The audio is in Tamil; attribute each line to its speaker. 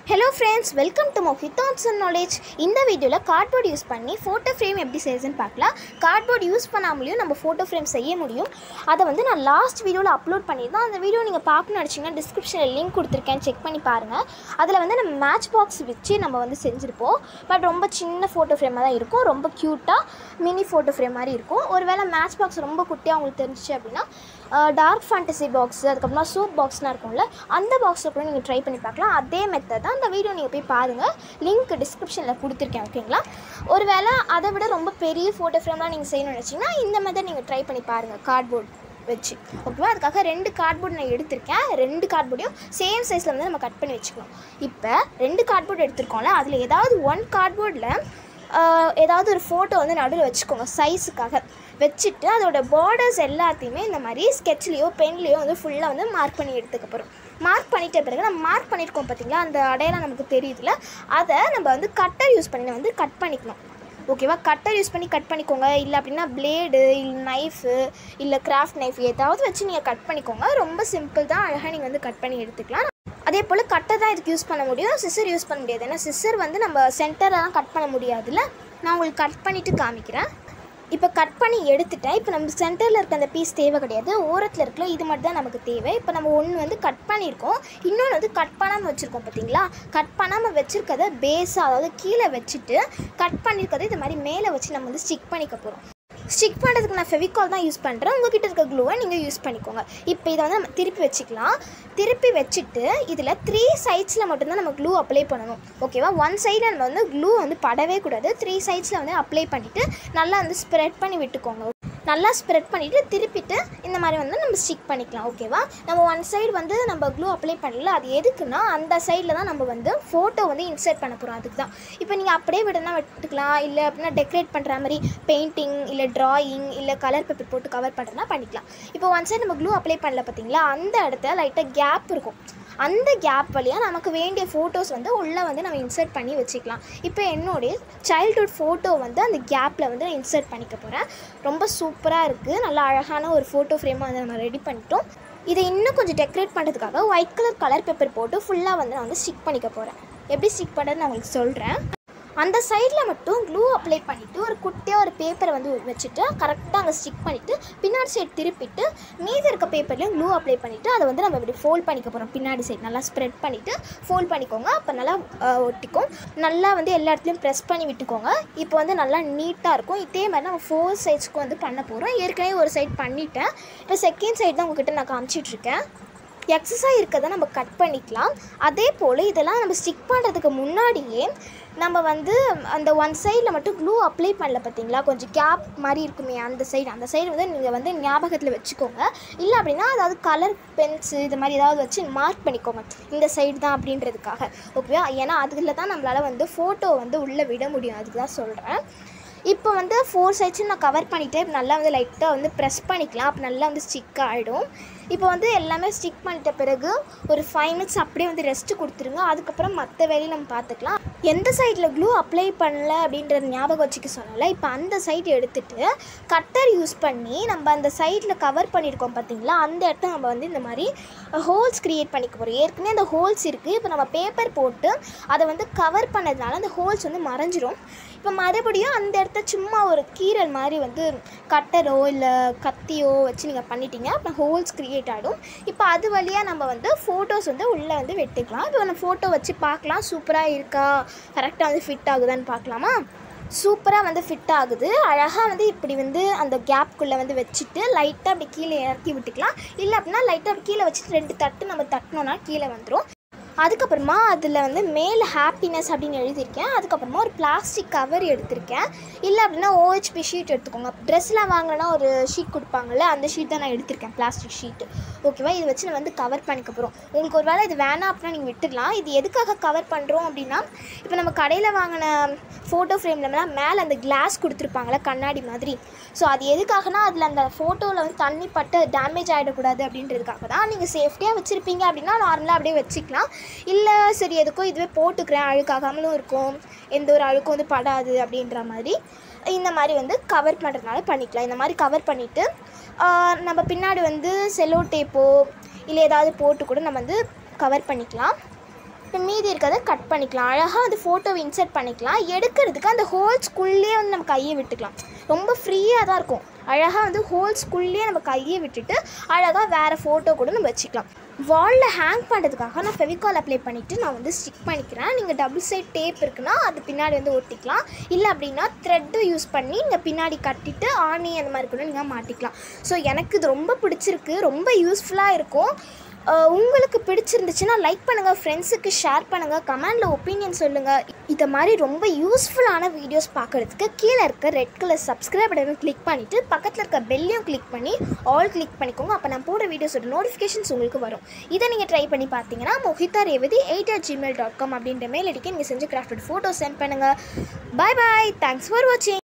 Speaker 1: hello friends welcome to Mohi thoughts and knowledge இந்த வீடியோவில் கார்ட்போர்ட் யூஸ் பண்ணி ஃபோட்டோ ஃப்ரேம் எப்படி செய்யுதுன்னு பார்க்கலாம் கார்ட்போர்ட் யூஸ் பண்ணாமலேயும் நம்ம ஃபோட்டோ ஃப்ரேம் செய்ய முடியும் அதை வந்து நான் லாஸ்ட் வீடியோவில் அப்லோட் பண்ணியிருந்தேன் அந்த வீடியோ நீங்கள் பார்க்கணும்னு நினச்சிங்கன்னா டிஸ்கிரிப்ஷனில் லிங்க் கொடுத்துருக்கேன் செக் பண்ணி பாருங்கள் அதில் வந்து நம்ம மேட்ச் பாக்ஸ் வச்சு நம்ம வந்து செஞ்சுருப்போம் பட் ரொம்ப சின்ன ஃபோட்டோ ஃப்ரேமாக தான் இருக்கும் ரொம்ப க்யூட்டாக மினி ஃபோட்டோ ஃப்ரேம் மாதிரி இருக்கும் ஒருவேளை மேட்ச் பாக்ஸ் ரொம்ப குட்டியாக உங்களுக்கு தெரிஞ்சிச்சு அப்படின்னா டார்க் ஃபேண்டசி பாக்ஸ் அதுக்கப்புறமா சூப் பாக்ஸ்லாம் இருக்கும்ல அந்த பாக்ஸில் கூட நீங்கள் ட்ரை பண்ணி பார்க்கலாம் அதே மெத்தட் தான் அந்த வீடியோ நீங்கள் போய் பாருங்கள் லிங்க் டிஸ்கிரிப்ஷனில் கொடுத்துருக்கேன் ஓகேங்களா ஒருவேளை அதை விட ரொம்ப பெரிய ஃபோட்டோ ஃப்ரேம்லாம் நீங்கள் செய்யணும்னு நினச்சிங்கன்னா இந்த மெத்தட் நீங்கள் ட்ரை பண்ணி பாருங்கள் கார்ட்போர்ட் வச்சு ஓகேவா அதுக்காக ரெண்டு கார்ட்போர்ட் நான் எடுத்திருக்கேன் ரெண்டு கார்ட்போர்டையும் சேம் சைஸில் வந்து நம்ம கட் பண்ணி வச்சுக்கணும் இப்போ ரெண்டு கார்ட்போர்ட் எடுத்திருக்கோம்ல அதில் ஏதாவது ஒன் கார்ட்போர்டில் ஏதாவது ஒரு ஃபோட்டோ வந்து நடுவில் வச்சுக்கோங்க சைஸுக்காக வச்சுட்டு அதோட பார்டர்ஸ் எல்லாத்தையுமே இந்த மாதிரி ஸ்கெட்ச்லேயோ பென்லேயோ வந்து ஃபுல்லாக வந்து மார்க் பண்ணி எடுத்துக்க போகிறோம் மார்க் பண்ணிட்ட பிறகு நம்ம மார்க் பண்ணியிருக்கோம் பார்த்தீங்களா அந்த அடையாளம் நமக்கு தெரியுதுல அதை நம்ம வந்து கட்டர் யூஸ் பண்ணி வந்து கட் பண்ணிக்கணும் ஓகேவா கட்டர் யூஸ் பண்ணி கட் பண்ணிக்கோங்க இல்லை அப்படின்னா பிளேடு இல்லை நைஃபு இல்லை கிராஃப்ட் நைஃப் ஏதாவது வச்சு நீங்கள் கட் பண்ணிக்கோங்க ரொம்ப சிம்பிள் தான் அழகாக நீங்கள் வந்து கட் பண்ணி எடுத்துக்கலாம் அதே போல் கட்டை தான் இதுக்கு யூஸ் பண்ண முடியும் சிசர் யூஸ் பண்ண முடியாது ஏன்னா சிசர் வந்து நம்ம சென்டரெலாம் கட் பண்ண முடியாதுல்ல நான் உங்களுக்கு கட் பண்ணிவிட்டு காமிக்கிறேன் இப்போ கட் பண்ணி எடுத்துட்டேன் இப்போ நம்ம சென்டரில் இருக்க அந்த பீஸ் தேவை கிடையாது ஓரத்தில் இருக்கல இது மட்டும் தான் நமக்கு தேவை இப்போ நம்ம ஒன்று வந்து கட் பண்ணியிருக்கோம் இன்னொன்று வந்து கட் பண்ணாமல் வச்சுருக்கோம் பார்த்தீங்களா கட் பண்ணாமல் வச்சுருக்கத பேஸாக அதாவது கீழே வச்சுட்டு கட் பண்ணியிருக்கதை இது மாதிரி மேலே வச்சு நம்ம வந்து ஸ்டிக் பண்ணிக்க போகிறோம் ஸ்டிக் பண்ணுறதுக்கு நான் ஃபெவிகால் தான் யூஸ் பண்ணுறேன் உங்ககிட்ட இருக்க க்ளூவை நீங்கள் யூஸ் பண்ணிக்கோங்க இப்போ இதை வந்து நம்ம திருப்பி வச்சுக்கலாம் திருப்பி வச்சுட்டு இதில் த்ரீ சைட்ஸில் மட்டும்தான் நம்ம க்ளூ அப்ளை பண்ணணும் ஓகேவா ஒன் சைடில் நம்ம வந்து க்ளூ வந்து படவே கூடாது த்ரீ சைட்ஸில் வந்து அப்ளை பண்ணிவிட்டு நல்லா வந்து ஸ்ப்ரெட் பண்ணி விட்டுக்கோங்க நல்லா ஸ்ப்ரெட் பண்ணிவிட்டு திருப்பிட்டு இந்த மாதிரி வந்து நம்ம ஸ்டிக் பண்ணிக்கலாம் ஓகேவா நம்ம ஒன் சைடு வந்து நம்ம க்ளூ அப்ளை பண்ணல அது எதுக்குன்னா அந்த சைடில் தான் நம்ம வந்து ஃபோட்டோ வந்து இன்சர்ட் பண்ண போகிறோம் அதுக்கு தான் இப்போ நீங்கள் அப்படியே விடனா விட்டுக்கலாம் இல்லை அப்படின்னா டெக்கரேட் பண்ணுற மாதிரி பெயிண்டிங் இல்லை ட்ராயிங் இல்லை கலர் பேப்பர் போட்டு கவர் பண்ணுறதுனா பண்ணிக்கலாம் இப்போ ஒன் சைடு நம்ம க்ளூ அப்ளை பண்ணல பார்த்தீங்களா அந்த இடத்துல லைட்டாக கேப் இருக்கும் அந்த கேப் வழியாக நமக்கு வேண்டிய ஃபோட்டோஸ் வந்து உள்ளே வந்து நம்ம இன்சர்ட் பண்ணி வச்சுக்கலாம் இப்போ என்னுடைய சைல்ட்ஹுட் ஃபோட்டோ வந்து அந்த கேப்பில் வந்து நான் இன்சர்ட் பண்ணிக்க போகிறேன் ரொம்ப சூப்பராக இருக்குது நல்லா அழகான ஒரு ஃபோட்டோ ஃப்ரேமாக வந்து நம்ம ரெடி பண்ணிட்டோம் இதை இன்னும் கொஞ்சம் டெக்கரேட் பண்ணுறதுக்காக ஒயிட் கலர் கலர் பேப்பர் போட்டு ஃபுல்லாக வந்து நான் வந்து ஸ்டிக் பண்ணிக்க போகிறேன் எப்படி ஸ்டிக் பண்ணுறது நான் உங்களுக்கு சொல்கிறேன் அந்த சைடில் மட்டும் க்ளூ அப்ளை பண்ணிவிட்டு ஒரு குட்டியாக ஒரு பேப்பரை வந்து வச்சுட்டு கரெக்டாக அங்கே ஸ்டிக் பண்ணிவிட்டு பின்னாடி சைடு திருப்பிட்டு மீதி இருக்க பேப்பர்லேயும் க்ளூ அப்ளை பண்ணிவிட்டு அதை வந்து நம்ம இப்படி ஃபோல்ட் பண்ணிக்க போகிறோம் பின்னாடி சைடு நல்லா ஸ்ப்ரெட் பண்ணிவிட்டு ஃபோல்ட் பண்ணிக்கோங்க அப்போ நல்லா ஒட்டிக்கும் நல்லா வந்து எல்லா இடத்துலையும் ப்ரெஸ் பண்ணி விட்டுக்கோங்க இப்போ வந்து நல்லா நீட்டாக இருக்கும் இதே மாதிரி நம்ம ஃபோர் சைட்ஸ்க்கும் வந்து பண்ண போகிறோம் ஏற்கனவே ஒரு சைட் பண்ணிட்டேன் இப்போ செகண்ட் சைடு தான் உங்ககிட்ட நான் காமிச்சிட்ருக்கேன் எக்ஸஸாக இருக்கிறத நம்ம கட் பண்ணிக்கலாம் அதே போல் இதெல்லாம் நம்ம ஸ்டிக் பண்ணுறதுக்கு முன்னாடியே நம்ம வந்து அந்த ஒன் சைடில் மட்டும் க்ளூ அப்ளை பண்ணல பார்த்தீங்களா கொஞ்சம் கேப் மாதிரி இருக்குமே அந்த சைடு அந்த சைடு வந்து நீங்கள் வந்து ஞாபகத்தில் வச்சுக்கோங்க இல்லை அப்படின்னா அதாவது கலர் பென்ஸு இது மாதிரி ஏதாவது வச்சு மார்க் பண்ணிக்கோங்க இந்த சைடு தான் அப்படின்றதுக்காக ஓகேவா ஏன்னா அதில் தான் நம்மளால் வந்து ஃபோட்டோ வந்து உள்ளே விட முடியும் அதுக்கு தான் சொல்கிறேன் இப்போ வந்து ஃபோர் சைட்ஸும் நான் கவர் பண்ணிவிட்டு நல்லா வந்து லைட்டாக வந்து ப்ரெஸ் பண்ணிக்கலாம் அப்போ நல்லா வந்து ஸ்டிக் ஆகிடும் இப்போ வந்து எல்லாமே ஸ்டிக் பண்ணிட்ட பிறகு ஒரு ஃபைவ் மினிட்ஸ் அப்படியே வந்து ரெஸ்ட்டு கொடுத்துருங்க அதுக்கப்புறம் மற்ற வேலையை நம்ம பார்த்துக்கலாம் எந்த சைடில் க்ளூ அப்ளை பண்ணல அப்படின்றத ஞாபகம் வச்சுக்க சொன்னல இப்போ அந்த சைடு எடுத்துகிட்டு கட்டர் யூஸ் பண்ணி நம்ம அந்த சைடில் கவர் பண்ணியிருக்கோம் பார்த்தீங்களா அந்த இடத்த நம்ம வந்து இந்த மாதிரி ஹோல்ஸ் க்ரியேட் பண்ணிக்க போகிறோம் ஏற்கனவே அந்த ஹோல்ஸ் இருக்குது இப்போ நம்ம பேப்பர் போட்டு அதை வந்து கவர் பண்ணதுனால அந்த ஹோல்ஸ் வந்து மறைஞ்சிரும் இப்போ மறுபடியும் அந்த இடத்த சும்மா ஒரு கீரல் மாதிரி வந்து கட்டரோ இல்லை கத்தியோ வச்சு நீங்கள் பண்ணிட்டீங்க அப்புறம் ஹோல்ஸ் க்ரியேட் ஆகிடும் இப்போ அது வழியாக நம்ம வந்து ஃபோட்டோஸ் வந்து உள்ளே வந்து வெட்டிக்கலாம் இப்போ நம்ம ஃபோட்டோ வச்சு பார்க்கலாம் சூப்பராக இருக்கா கரெக்டாக வந்து ஃபிட் ஆகுதான்னு பார்க்கலாமா சூப்பராக வந்து ஃபிட் ஆகுது அழகாக வந்து இப்படி வந்து அந்த கேப்குள்ளே வந்து வச்சுட்டு லைட்டாக அப்படி கீழே இறக்கி விட்டுக்கலாம் இல்லை அப்படின்னா லைட்டாக அப்படி கீழே வச்சுட்டு ரெண்டு தட்டு நம்ம தட்டினோன்னா கீழே வந்துடும் அதுக்கப்புறமா அதில் வந்து மேல் ஹாப்பினஸ் அப்படின்னு எழுதியிருக்கேன் அதுக்கப்புறமா ஒரு பிளாஸ்டிக் கவர் எடுத்திருக்கேன் இல்லை அப்படின்னா ஓஹெச்பி ஷீட் எடுத்துக்கோங்க ட்ரெஸ்லாம் வாங்கினா ஒரு ஷீட் கொடுப்பாங்கள்ல அந்த ஷீட் தான் நான் எடுத்திருக்கேன் பிளாஸ்டிக் ஷீட்டு ஓகேவா இதை வச்சு நம்ம வந்து கவர் பண்ணிக்க போகிறோம் உங்களுக்கு ஒரு வேளை இது வேணாம் அப்படின்னா நீங்கள் விட்டுடலாம் இது எதுக்காக கவர் பண்ணுறோம் அப்படின்னா இப்போ நம்ம கடையில் வாங்கின ஃபோட்டோ ஃப்ரேம்லலாம் மேலே அந்த கிளாஸ் கொடுத்துருப்பாங்களே கண்ணாடி மாதிரி ஸோ அது எதுக்காகனா அதில் அந்த ஃபோட்டோவில் வந்து தண்ணி பட்டு டேமேஜ் ஆகிடக்கூடாது அப்படின்றதுக்காக தான் நீங்கள் சேஃப்டியாக வச்சுருப்பீங்க அப்படின்னா நார்மலாக அப்படியே வச்சுக்கலாம் இல்லை சரி எதுக்கும் இதுவே போட்டுக்கிறேன் அழுக்காகாமலும் இருக்கும் எந்த ஒரு அழுக்கும் வந்து படாது அப்படின்ற மாதிரி இந்த மாதிரி வந்து கவர் பண்ணுறதுனால பண்ணிக்கலாம் இந்த மாதிரி கவர் பண்ணிவிட்டு நம்ம பின்னாடி வந்து செல்லோ டேப்போ இல்லை ஏதாவது போட்டு கூட நம்ம வந்து கவர் பண்ணிக்கலாம் இப்போ மீதி இருக்கிறத கட் பண்ணிக்கலாம் அழகாக அந்த ஃபோட்டோவை இன்சர்ட் பண்ணிக்கலாம் எடுக்கிறதுக்கு அந்த ஹோல்ஸ்குள்ளேயே வந்து நம்ம கையை விட்டுக்கலாம் ரொம்ப ஃப்ரீயாக தான் இருக்கும் அழகாக வந்து ஹோல்ஸ்குள்ளேயே நம்ம கையை விட்டுட்டு அழகாக வேறு ஃபோட்டோ கூட நம்ம வச்சுக்கலாம் வாலில் ஹேங் பண்ணுறதுக்காக நான் ஃபெவிகால் அப்ளை பண்ணிவிட்டு நான் வந்து ஸ்டிக் பண்ணிக்கிறேன் நீங்கள் டபுள் சைட் டேப் இருக்குன்னா அது பின்னாடி வந்து ஒட்டிக்கலாம் இல்லை அப்படின்னா த்ரெட்டு யூஸ் பண்ணி நீங்கள் பின்னாடி கட்டிட்டு ஆணி அந்த மாதிரி கூட நீங்கள் மாட்டிக்கலாம் ஸோ எனக்கு இது ரொம்ப பிடிச்சிருக்கு ரொம்ப யூஸ்ஃபுல்லாக இருக்கும் அஹ் உங்களுக்கு பிடிச்சிருந்துச்சுன்னா லைக் பண்ணுங்கள் ஃப்ரெண்ட்ஸுக்கு ஷேர் பண்ணுங்கள் கமெண்டில் ஒப்பீனியன் சொல்லுங்கள் இதை மாதிரி ரொம்ப யூஸ்ஃபுல்லான வீடியோஸ் பார்க்குறதுக்கு கீழே இருக்க ரெட் கலர் சப்ஸ்கிரைப் பட்டனை கிளிக் பண்ணிவிட்டு பக்கத்தில் இருக்க பெல்லையும் கிளிக் பண்ணி ஆல் கிளிக் பண்ணிக்கோங்க அப்போ நான் போடுற வீடியோஸோட நோட்டிஃபிகேஷன்ஸ் உங்களுக்கு வரும் இதை நீங்கள் ட்ரை பண்ணி பார்த்தீங்கன்னா Mohitha Revathi eight at Gmail dot com அப்படின்ற மெயில் அடிக்க நீங்கள் செஞ்சு கிராஃப்டட் ஃபோட்டோ சென்ட் பண்ணுங்கள் பாய் பாய் தேங்க்ஸ் ஃபார் வாட்சிங்